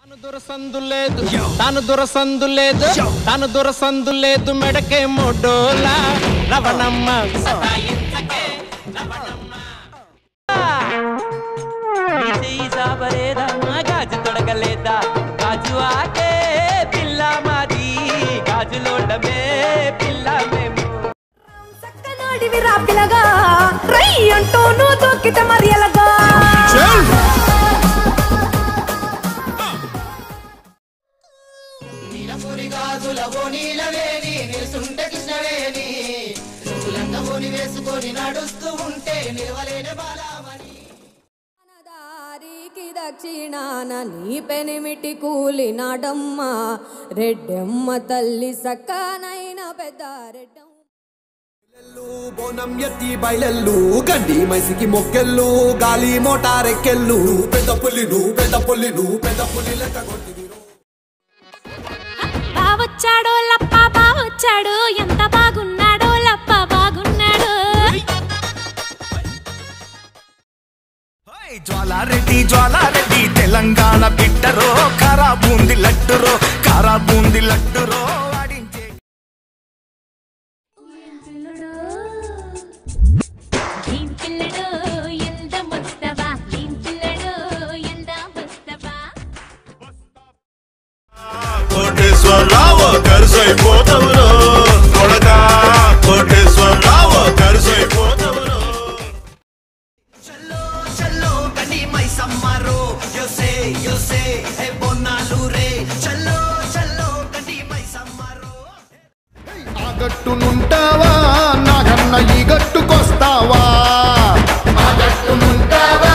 తాను దురసందు లేదు తాను దురసందు లేదు తాను దురసందు లేదు మెడకే మొడోలా రవణమ్మ సతాయించకే చెయ్యి సాబరేదా గాజు తొడగలేదా గాజు ఆటే పిల్ల మాది గాజులోడమే పిల్ల మేము చక్కనాడివి రా పిల్లగా రై అంటూ నువ్వు దొక్కితే మరి ఎలాగా దారికి దక్షిణాన నీ పెనిమిటి కూలినాడమ్మ రెడ్డెమ్మ తల్లి సక్కనైన పెద్ద రెడ్డమ్మ బోనం ఎత్తి బయలెల్లు గడ్డి మైసికి మొక్కెళ్ళు గాలి మోటారెక్కెళ్ళు పెద్ద పుల్లి నువ్వు పెద్ద పుల్లి నువ్వు పెద్ద పుల్లి లెక్క కొట్టిదిరో. బావొచ్చాడో లప్ప బావొచ్చాడు ఎంత బాగున్నాడో లప్ప బాగున్నాడు ఓయ్ జ్వాలారెడ్డి జ్వాలారెడ్డి తెలంగాణ బిడ్డరో కారా బూంది లడ్డురో కారా బూంది లడ్డురో ఆడించే ఏం పిల్లడు ఎంత వస్తవా ఏం పిల్లడు ఎంత వస్తవా కోటేశ్వరరావు కరుసైపోతవురో కొడక కోటేశ్వరరావు కరుసైపోతవురో చల్లో చల్లో కని మై సమ్మారో యోసే యోసే హే బొన్నాలు రే చల్లో చల్లో కని మై సమ్మారో ఆ గట్టునుంటావా నాకన్న ఈ గట్టుకొస్తావా ఆ గట్టునుంటావా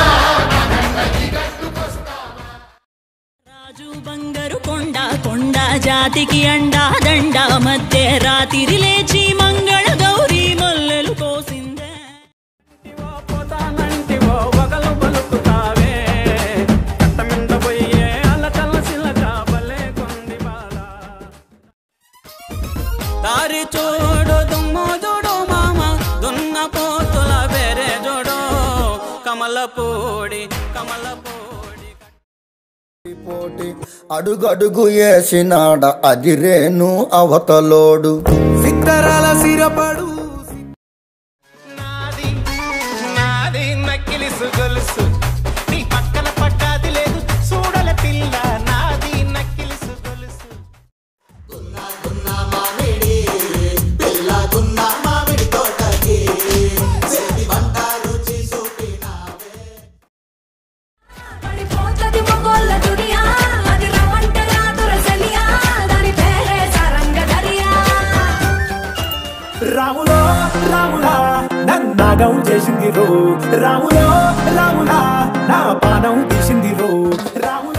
రాజు బంగారు కొండ కొండ జాతికి అండా దండ మధ్య రాత్రి లేచి మంగళ గౌరీ మల్లెలు కోసిందే పోతానంటివో వగలు పలుకుతావే కట్ట మీద పోయే అలకల సిలక భలే కొంది బాల దారి చూడు దుమ్ము చూడు మామ దున్న పోతుల బెరే చూడు కమలపూడి కమలపూడి పోటీ అడుగడుగు వేసినాడ అదిరేను అవతలోడు సిద్ధరాల సిరపడు నాది నాది నక్కిలిసు గొలుసు నీ పక్కన పట్టాది లేదు చూడల పిల్ల నాది నక్కిలిసు గొలుసు పడిపోతది మొగోళ్ళ దునియా అది రవంట రాదుర సలియా దాని పేరే సరంగ దరియా రాములో రాములా నన్నాగం చేసింది రో రాములో రాములా నా పానం తీసింది రో రాములో